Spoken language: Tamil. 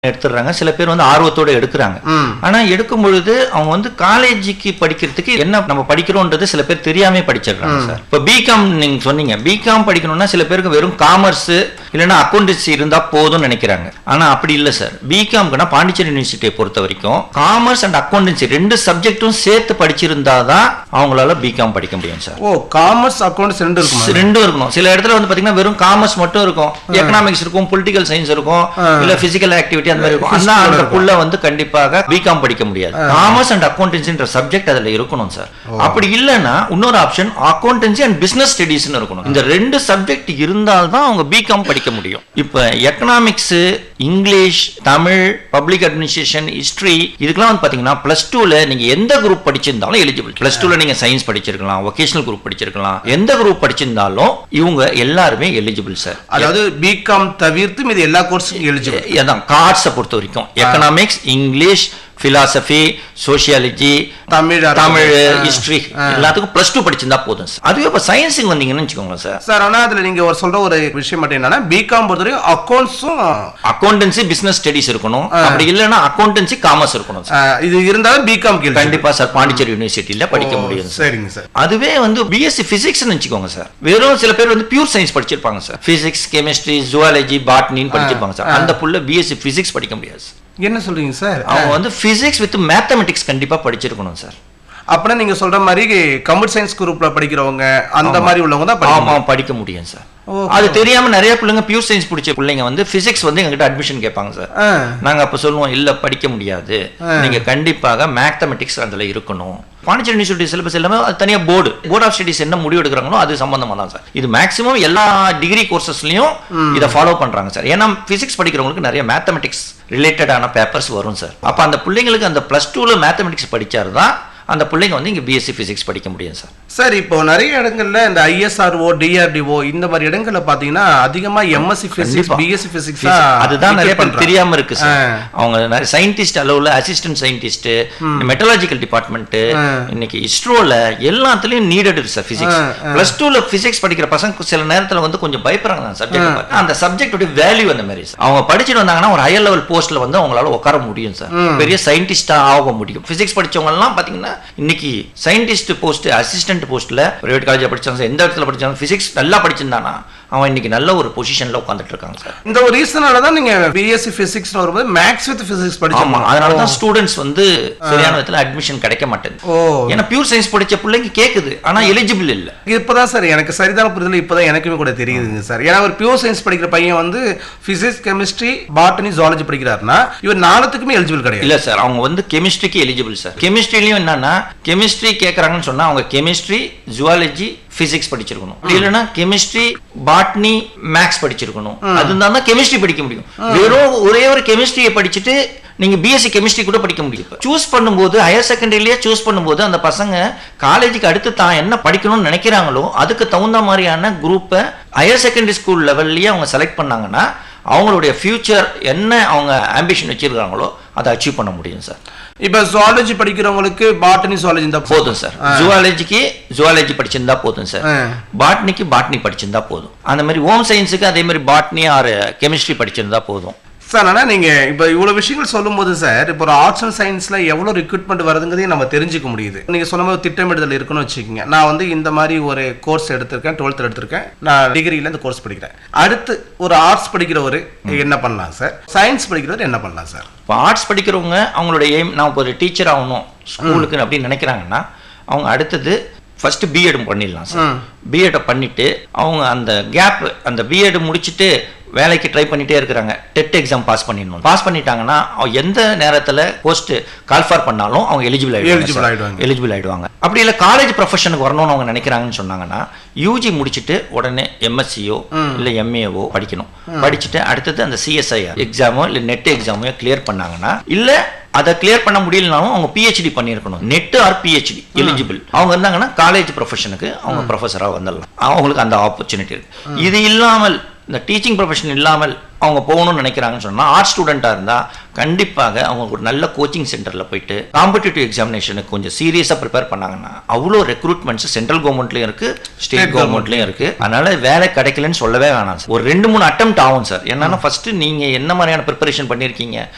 எடுத்துடுறாங்க சில பேர் வந்து ஆர்வத்தோட எடுக்கிறாங்க ம். ஆனா எடுக்கும் பொழுது அவங்க வந்து காலேஜுக்கு படிக்கிறதுக்கு என்ன நம்ம படிக்கிறோன்றது சில பேர் தெரியாம படிச்சிடுறாங்க சார் இப்போ பிகாம் நீங்க சொன்னீங்க பிகாம் படிக்கணும்னா சில பேருக்கு வெறும் காமர்ஸ் இல்லைன்னா அக்கௌண்டன்சி இருந்தா போதும்னு நினைக்கிறாங்க ஆனா அப்படி இல்லை சார் பிகாம்க்குனா பாண்டிச்சேரி யூனிவர்சிட்டியை பொறுத்த வரைக்கும் காமர்ஸ் அண்ட் அக்கௌண்டன்சி ரெண்டு சப்ஜெக்ட்டும் சேர்த்து படிச்சிருந்தாதான் அவங்களால பிகாம் படிக்க முடியும் சார் ஓ காமர்ஸ் அக்கௌண்ட்ஸ் ரெண்டு இருக்குமா ரெண்டும் இருக்கணும் சில இடத்துல வந்து பாத்தீங்கன்னா வெறும் காமர்ஸ் மட்டும் இருக்கும் எக்கனாமிக்ஸ் இருக்கும் பொலிட்டிக்கல் சயின்ஸ் இருக்கும் இல்ல பிசிக்கல் ஆக்டிவிட்டி அந்த மாதிரி இருக்கும் ஆனா அந்த புள்ள வந்து கண்டிப்பாக பிகாம் படிக்க முடியாது காமர்ஸ் அண்ட் அக்கௌண்டன்சின்ற சப்ஜெக்ட் அதுல இருக்கணும் சார் அப்படி இல்லைன்னா இன்னொரு ஆப்ஷன் அக்கௌண்டன்சி அண்ட் பிசினஸ் ஸ்டடிஸ்னு இருக்கணும் இந்த ரெண்டு சப்ஜெக்ட் இருந்தால்தான் அவங்க பிகாம் படிக்க முடியும் இப்ப economics English Tamil public administration history இதுக்கெல்லாம் வந்து பாத்தீங்கன்னா பிளஸ் டூல நீங்க எந்த குரூப் படிச்சிருந்தாலும் எலிஜிபிள் பிளஸ் டூல நீங்க சயின்ஸ் படிச்சிருக்கலாம் வொகேஷனல் குரூப் படிச்சிருக்கலாம் எந்த குரூப் படிச்சிருந்தாலும் இவங்க எல்லாருமே எலிஜிபிள் சார் அதாவது பிகாம் தவிர்த்து மீது எல்லா கோர்ஸுக்கும் எலிஜிபிள் அதான் கார்ட்ஸை பொறுத்த வரைக்கும் economics English philosophy sociology Tamil அரபு. தமிழ் ஆ. ஹிஸ்டரி எல்லாத்துக்கும் பிளஸ் டூ படிச்சிருந்தா போதும் சார் அதுவே இப்போ சயின்ஸுக்கு வந்தீங்கன்னு வச்சுக்கோங்க சார் சார் ஆனா அதுல நீங்க ஒரு சொல்ற ஒரு விஷயம் மட்டும் என்னன்னா பிகாம் பொறுத்தவரைக்கும் அக்கௌண்ட்ஸும் அக்கௌண்டன்சி பிசினஸ் ஸ்டடிஸ் இருக்கணும் அப்படி இல்லைன்னா அக்கௌண்டன்சி காமர்ஸ் இருக்கணும் சார் இது இருந்தாலும் பிகாம் கேள்வி கண்டிப்பா சார் பாண்டிச்சேரி யூனிவர்சிட்டியில படிக்க முடியும் சார் சரிங்க சார் அதுவே வந்து பிஎஸ்சி பிசிக்ஸ்னு வச்சுக்கோங்க சார் வெறும் சில பேர் வந்து பியூர் சயின்ஸ் படிச்சிருப்பாங்க சார் பிசிக்ஸ் கெமிஸ்ட்ரி ஜுவாலஜி பாட்னின்னு படிச்சிருப்பாங்க சார் அந்த புள்ள பிஎஸ்சி பிசிக்ஸ் படிக்க முடியாது sir. என்ன சொல்றீங்க சார் அவங்க வந்து பிசிக்ஸ் வித் மேத்தமெட்டிக்ஸ் கண்டிப்பா படிச்சிருக்கணும் சார் அப்படின்னா நீங்க சொல்ற மாதிரி கம்ப்யூட்டர் சயின்ஸ் குரூப்ல படிக்கிறவங்க அந்த மாதிரி உள்ளவங்க தான் படிக்கணும் ஆமா படிக்க முடியும் சார் ஓஹோ. அது தெரியாம நிறைய பிள்ளைங்க பியூர் சயின்ஸ் பிடிச்ச பிள்ளைங்க வந்து பிசிக்ஸ் வந்து எங்ககிட்ட அட்மிஷன் கேட்பாங்க சார் ஆ. நாங்க அப்ப சொல்லுவோம் இல்ல படிக்க முடியாது நீங்க கண்டிப்பாக மேத்தமெட்டிக்ஸ் அதுல இருக்கணும் பாண்டிச்சேரி யூனிவர்சிட்டி சிலபஸ் எல்லாமே அது தனியா போர்டு போர்ட் ஆஃப் ஸ்டடிஸ் என்ன முடிவு எடுக்கிறாங்களோ அது சம்பந்தமா தான் சார் இது மேக்ஸிமம் எல்லா டிகிரி கோர்சஸ்லயும் இதை ஃபாலோ பண்றாங்க சார் ஏன்னா பிசிக்ஸ் படிக்கிறவங்களுக்கு நிறைய மேத்தமெட்டிக்ஸ் ரிலேட்டடான பேப்பர்ஸ் வரும் சார் அப்ப அந்த பிள்ளைங்களுக்கு அந்த பிளஸ் டூல மேத்தமெட்டிக்ஸ் படிச்சாரு தான் அந்த பிள்ளைங்க வந்து இங்க பிஎஸ்சி பிசிக்ஸ் படிக்க முடியும் சார் சார் இப்போ நிறைய இடங்கள்ல இந்த ஐஎஸ்ஆர்ஓ டிஆர்டிஓ இந்த மாதிரி இடங்கள்ல பாத்தீங்கன்னா அதிகமா எம்எஸ்சி பிசிக்ஸ் கண்டிப்பா. பிஎஸ்சி பிசிக்ஸ் அதுதான் நிறைய பேர் தெரியாம இருக்கு சார் அவங்க சயின்டிஸ்ட் அளவுல அசிஸ்டன்ட் சயின்டிஸ்ட் மெட்டலாஜிக்கல் டிபார்ட்மெண்ட் இன்னைக்கு இஸ்ரோல எல்லாத்துலயும் நீடட் இருக்கு சார் பிசிக்ஸ் பிளஸ் டூல பிசிக்ஸ் படிக்கிற பசங்க சில நேரத்துல வந்து கொஞ்சம் பயப்படுறாங்க சப்ஜெக்ட் அந்த சப்ஜெக்டோட வேல்யூ அந்த மாதிரி sir. அவங்க படிச்சுட்டு வந்தாங்கன்னா ஒரு ஹையர் லெவல் போஸ்ட்ல வந்து அவங்களால உட்கார முடியும் சார் பெரிய சயின்டிஸ்டா ஆக முடியும் பிசிக்ஸ் படிச்சவங்க எல்லாம் பாத்தீங்கன்னா இன்னைக்கு சயின்டிஸ்ட் போஸ்ட் அசிஸ்டன்ட் போஸ்ட்ல பிரைவேட் காலேஜ்ல படிச்சாங்க எந்த இடத்துல படிச்சாங்க பிசிக்ஸ் நல்லா படிச்சிருந்தானா அவன் இன்னைக்கு நல்ல ஒரு பொசிஷன்ல உட்காந்துட்டு இருக்காங்க சார் இந்த ஒரு ரீசனால தான் நீங்க பிஎஸ்சி பிசிக்ஸ் வரும்போது மேக்ஸ் வித் பிசிக்ஸ் ஆமா படிச்சோம் அதனால தான் ஸ்டூடெண்ட்ஸ் வந்து சரியான விதத்துல அட்மிஷன் கிடைக்க மாட்டேங்குது ஓ ஏன்னா பியூர் சயின்ஸ் படிச்ச பிள்ளைங்க கேக்குது ஆனா எலிஜிபிள் இல்ல இப்பதான் சார் எனக்கு சரிதான புரிதல் இப்பதான் எனக்குமே கூட தெரியுதுங்க சார் ஏன்னா ஒரு பியூர் சயின்ஸ் படிக்கிற பையன் வந்து பிசிக்ஸ் கெமிஸ்ட்ரி பாட்டனி ஜுவாலஜி படிக்கிறாருன்னா இவர் நாலுத்துக்குமே எலிஜிபிள் கிடையாது இல்ல சார் அவங்க வந்து கெமிஸ்ட்ரிக்கு எலிஜிபிள் சார் கெமிஸ்ட்ரிலயும் என்னன்னா கெமிஸ்ட்ரி கேக்குறாங்கன்னு சொன்னா அவங்க கெமிஸ்ட்ரி ஜுவாலஜி பிசிக்ஸ் படிச்சிருக்கணும் அப்படி இல்லைன்னா கெமிஸ்ட்ரி பாட்னி மேக்ஸ் படிச்சிருக்கணும் அது இருந்தா தான் கெமிஸ்ட்ரி படிக்க முடியும் வெறும் ஒரே ஒரு கெமிஸ்ட்ரியை படிச்சுட்டு நீங்க பிஎஸ்சி கெமிஸ்ட்ரி கூட படிக்க முடியும் சூஸ் பண்ணும்போது ஹையர் செகண்டரியிலேயே சூஸ் பண்ணும்போது அந்த பசங்க காலேஜுக்கு அடுத்து தான் என்ன படிக்கணும்னு நினைக்கிறாங்களோ அதுக்கு தகுந்த மாதிரியான குரூப்பை ஹையர் செகண்டரி ஸ்கூல் லெவல்லையே அவங்க செலக்ட் பண்ணாங்கன்னா அவங்களுடைய ஃபியூச்சர் என்ன அவங்க ஆம்பிஷன் வச்சிருக்காங்களோ அதை அச்சீவ் பண்ண முடியும் சார் இப்ப ஜுவாலஜி படிக்கிறவங்களுக்கு பாட்டனி ஜுவாலஜி இந்த போதும் சார் ஜுவாலஜிக்கு ஜுவாலஜி படிச்சிருந்தா போதும் சார் ஆ. பாட்னிக்கு பாட்னி படிச்சிருந்தா போதும் அந்த மாதிரி ஹோம் சயின்ஸுக்கு அதே மாதிரி பாட்னி ஆர் கெமிஸ்ட்ரி படிச்சிருந்தா போதும் சார் ஆனா நீங்க இப்ப இவ்வளவு விஷயங்கள் சொல்லும்போது சார் இப்போ ஒரு ஆர்ட்ஸ் அண்ட் சயின்ஸ்ல எவ்வளவு ரெக்ரூட்மெண்ட் வருதுங்கிறதையும் நம்ம தெரிஞ்சுக்க முடியுது நீங்க சொன்ன மாதிரி திட்டமிடுதல் இருக்குன்னு வச்சுக்கோங்க நான் வந்து இந்த மாதிரி ஒரு கோர்ஸ் எடுத்திருக்கேன் டுவெல்த் எடுத்திருக்கேன் நான் டிகிரியில இந்த கோர்ஸ் படிக்கிறேன் அடுத்து ஒரு ஆர்ட்ஸ் படிக்கிறவர் என்ன பண்ணலாம் சார் சயின்ஸ் படிக்கிறவர் என்ன பண்ணலாம் சார் இப்போ ஆர்ட்ஸ் படிக்கிறவங்க அவங்களோட எய்ம் நான் இப்போ ஒரு டீச்சர் ஆகணும் ஸ்கூலுக்கு அப்படின்னு நினைக்கிறாங்கன்னா அவங்க அடுத்தது ஃபர்ஸ்ட் பிஎட் பண்ணிடலாம் சார் பிஎட்டை பண்ணிட்டு அவங்க அந்த கேப் அந்த பிஎட் முடிச்சுட்டு வேலைக்கு ட்ரை பண்ணிட்டே இருக்கிறாங்க டெட் எக்ஸாம் பாஸ் பண்ணிடணும் பாஸ் பண்ணிட்டாங்கன்னா அவங்க எந்த நேரத்தில் போஸ்ட் கால்ஃபார் பண்ணாலும் அவங்க எலிஜிபிள் Eligible ஆயிடுவாங்க. எலிஜிபிள் ஆயிடுவாங்க அப்படி இல்லை காலேஜ் ப்ரொஃபஷனுக்கு வரணும்னு அவங்க நினைக்கிறாங்கன்னு சொன்னாங்கன்னா யூஜி முடிச்சுட்டு உடனே எம்எஸ்சியோ இல்லை எம்ஏவோ படிக்கணும் படிச்சுட்டு அடுத்தது அந்த சிஎஸ்ஐ எக்ஸாமோ இல்லை நெட் எக்ஸாமோ கிளியர் பண்ணாங்கன்னா இல்லை அதை கிளியர் பண்ண முடியலனாலும் அவங்க பிஹெச்டி பண்ணியிருக்கணும் நெட் ஆர் பிஹெச்டி எலிஜிபிள் அவங்க இருந்தாங்கன்னா காலேஜ் ப்ரொஃபஷனுக்கு அவங்க ப்ரொஃபஸராக வந்துடலாம் அவங்களுக்கு அந்த ஆப்பர்ச்சுனிட்டி இருக்கு இது இல்லாமல் இந்த டீச்சிங் ப்ரொஃபஷன் இல்லாமல் அவங்க போகணும்னு நினைக்கிறாங்கன்னு சொன்னால் ஆர்ட் ஸ்டூடெண்ட்டாக இருந்தால் கண்டிப்பாக அவங்க ஒரு நல்ல கோச்சிங் சென்டரில் போயிட்டு காம்படிட்டிவ் எக்ஸாமினேஷனுக்கு கொஞ்சம் சீரியஸாக ப்ரிப்பேர் பண்ணாங்கன்னா அவ்வளோ ரெக்ரூட்மெண்ட்ஸ் சென்ட்ரல் கவர்மெண்ட்லேயும் இருக்குது ஸ்டேட் கவர்மெண்ட்லேயும் இருக்குது அதனால வேலை கிடைக்கலன்னு சொல்லவே வேணாம் சார் ஒரு ரெண்டு மூணு அட்டம் ஆகும் சார் என்னன்னா ஃபர்ஸ்ட் நீங்கள் என்ன மாதிரியான ப்ரிப்பரேஷன் பண்ணியிருக்கீங்க